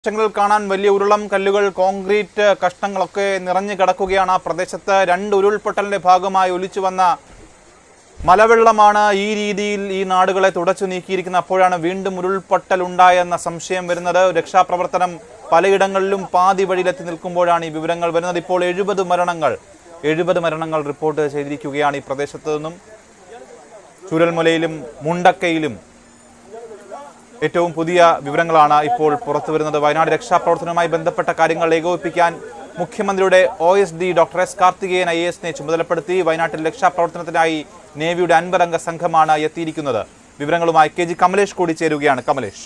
പ്രദേശങ്ങളിൽ കാണാൻ വലിയ ഉരുളം കല്ലുകൾ കോൺക്രീറ്റ് കഷ്ണങ്ങളൊക്കെ നിറഞ്ഞു കിടക്കുകയാണ് ആ പ്രദേശത്ത് രണ്ട് ഉരുൾപൊട്ടലിന്റെ ഭാഗമായി ഒലിച്ചു വന്ന മലവെള്ളമാണ് ഈ രീതിയിൽ ഈ നാടുകളെ തുടച്ചു നീക്കിയിരിക്കുന്നത് അപ്പോഴാണ് വീണ്ടും ഉരുൾപൊട്ടൽ ഉണ്ടായെന്ന സംശയം വരുന്നത് രക്ഷാപ്രവർത്തനം പലയിടങ്ങളിലും പാതി വഴിയിലെത്തി നിൽക്കുമ്പോഴാണ് ഈ വിവരങ്ങൾ വരുന്നത് ഇപ്പോൾ എഴുപത് മരണങ്ങൾ എഴുപത് മരണങ്ങൾ റിപ്പോർട്ട് ചെയ്തിരിക്കുകയാണ് ഈ പ്രദേശത്ത് നിന്നും ചൂരൽമലയിലും മുണ്ടക്കയിലും ഏറ്റവും പുതിയ വിവരങ്ങളാണ് ഇപ്പോൾ പുറത്തു വരുന്നത് വയനാട് രക്ഷാപ്രവർത്തനവുമായി ബന്ധപ്പെട്ട കാര്യങ്ങൾ ഏകോപിപ്പിക്കാൻ മുഖ്യമന്ത്രിയുടെ O S D doctor S Karthikeyan I എസിനെ ചുമതലപ്പെടുത്തി വയനാട്ടിൽ രക്ഷാപ്രവർത്തനത്തിനായി നേവിയുടെ അൻപതംഗ സംഘമാണ് എത്തിയിരിക്കുന്നത് വിവരങ്ങളുമായി കെ ജി കമലേഷ് കൂടി ചേരുകയാണ് കമലേഷ്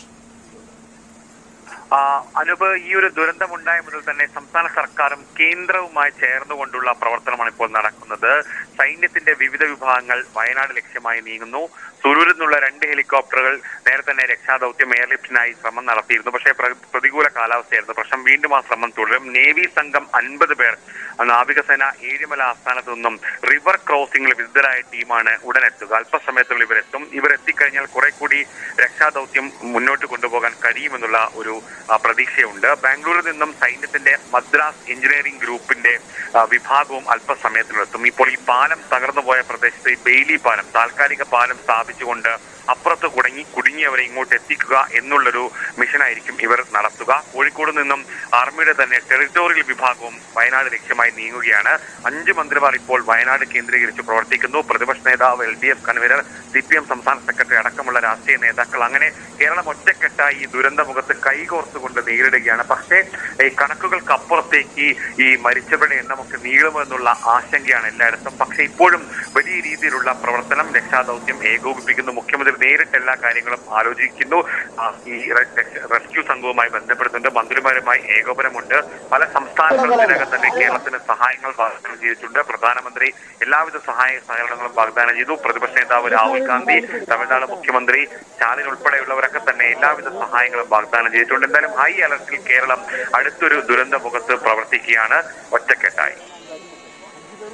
ആ, അനൂപ് ഈ ഒരു ദുരന്തമുണ്ടായ മുതൽ തന്നെ സംസ്ഥാന സർക്കാരും കേന്ദ്രവുമായി ചേർന്നുകൊണ്ടുള്ള പ്രവർത്തനമാണ് ഇപ്പോൾ നടക്കുന്നത് സൈന്യത്തിന്റെ വിവിധ വിഭാഗങ്ങൾ വയനാട് ലക്ഷ്യമായി നീങ്ങുന്നു സുരൂരിൽ നിന്നുള്ള രണ്ട് ഹെലികോപ്റ്ററുകൾ നേരത്തെ തന്നെ രക്ഷാദൌത്യം എയർലിഫ്റ്റിനായി ശ്രമം നടത്തിയിരുന്നു പക്ഷേ പ്ര- പ്രതികൂല കാലാവസ്ഥയായിരുന്നു പ്രശ്നം വീണ്ടും ആ ശ്രമം തുടരും നേവി സംഘം അൻപത് പേർ നാവികസേന ഏഴിമല ആസ്ഥാനത്ത് നിന്നും റിവർ ക്രോസിംഗിൽ വിരുദ്ധരായ ടീമാണ് ഉടൻ എത്തുക അല്പസമയത്തുള്ളിൽ ഇവരെത്തും ഇവർ എത്തിക്കഴിഞ്ഞാൽ കുറെ കൂടി രക്ഷാദൌത്യം മുന്നോട്ട് കൊണ്ടുപോകാൻ കഴിയുമെന്നുള്ള ഒരു ആ, പ്രതീക്ഷയുണ്ട് ബാംഗ്ലൂരിൽ നിന്നും സൈന്യത്തിന്റെ മദ്രാസ് എഞ്ചിനീയറിംഗ് ഗ്രൂപ്പിന്റെ ആ, വിഭാഗവും അല്പസമയത്തിലെത്തും ഇപ്പോൾ ഈ പാലം തകർന്നുപോയ പ്രദേശത്ത് ഈ ബെയിലി പാലം താൽക്കാലിക പാലം സ്ഥാപിച്ചുകൊണ്ട് അപ്പുറത്ത് കുടുങ്ങി കുടുങ്ങിയവരെ ഇങ്ങോട്ട് എത്തിക്കുക എന്നുള്ളൊരു മിഷനായിരിക്കും ഇവർ നടത്തുക കോഴിക്കോട് നിന്നും ആർമിയുടെ തന്നെ ടെറിട്ടോറിയൽ വിഭാഗവും വയനാട് ലക്ഷ്യമായി നീങ്ങുകയാണ് അഞ്ച് മന്ത്രിമാർ ഇപ്പോൾ വയനാട് കേന്ദ്രീകരിച്ച് പ്രവർത്തിക്കുന്നു പ്രതിപക്ഷ നേതാവ് L D F convener C P M സംസ്ഥാന സെക്രട്ടറി അടക്കമുള്ള രാഷ്ട്രീയ നേതാക്കൾ അങ്ങനെ കേരളം ഒറ്റക്കെട്ടായി ഈ ദുരന്തമുഖത്ത് കൈകോർത്തുകൊണ്ട് നേരിടുകയാണ് പക്ഷേ ഈ കണക്കുകൾക്കപ്പുറത്തേക്ക് ഈ മരിച്ചവരുടെ എണ്ണമൊക്കെ നീളുമെന്നുള്ള ആശങ്കയാണ് എല്ലായിടത്തും പക്ഷേ ഇപ്പോഴും വലിയ രീതിയിലുള്ള പ്രവർത്തനം രക്ഷാദൌത്യം ഏകോപിപ്പിക്കുന്നു മുഖ്യമന്ത്രി നേരിട്ട് എല്ലാ കാര്യങ്ങളും ആലോചിക്കുന്നു ആ, ഈ റെ- രക്ഷ- റെസ്ക്യൂ സംഘവുമായി ബന്ധപ്പെടുന്നുണ്ട് മന്ത്രിമാരുമായി ഏകോപനമുണ്ട് പല സംസ്ഥാനങ്ങളും ഇതിനകം തന്നെ കേരളത്തിന് സഹായങ്ങൾ വാഗ്ദാനം ചെയ്തിട്ടുണ്ട് പ്രധാനമന്ത്രി എല്ലാവിധ സഹായ സഹകരണങ്ങളും വാഗ്ദാനം ചെയ്തു പ്രതിപക്ഷ നേതാവ് രാഹുൽ ഗാന്ധി തമിഴ്നാട് മുഖ്യമന്ത്രി സ്റ്റാലിൻ ഉൾപ്പെടെയുള്ളവരൊക്കെ തന്നെ എല്ലാവിധ സഹായങ്ങളും വാഗ്ദാനം ചെയ്തിട്ടുണ്ട് എന്തായാലും ഹൈ അലർട്ടിൽ കേരളം അടുത്തൊരു ദുരന്തമുഖത്ത് പ്രവർത്തിക്കുകയാണ് ഒറ്റക്കെട്ടായി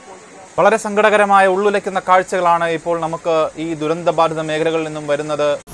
വളരെ സങ്കടകരമായ ഉള്ളുലയ്ക്കുന്ന കാഴ്ചകളാണ് ഇപ്പോൾ നമുക്ക് ഈ ദുരന്തബാധിത മേഖലകളിൽ നിന്നും വരുന്നത്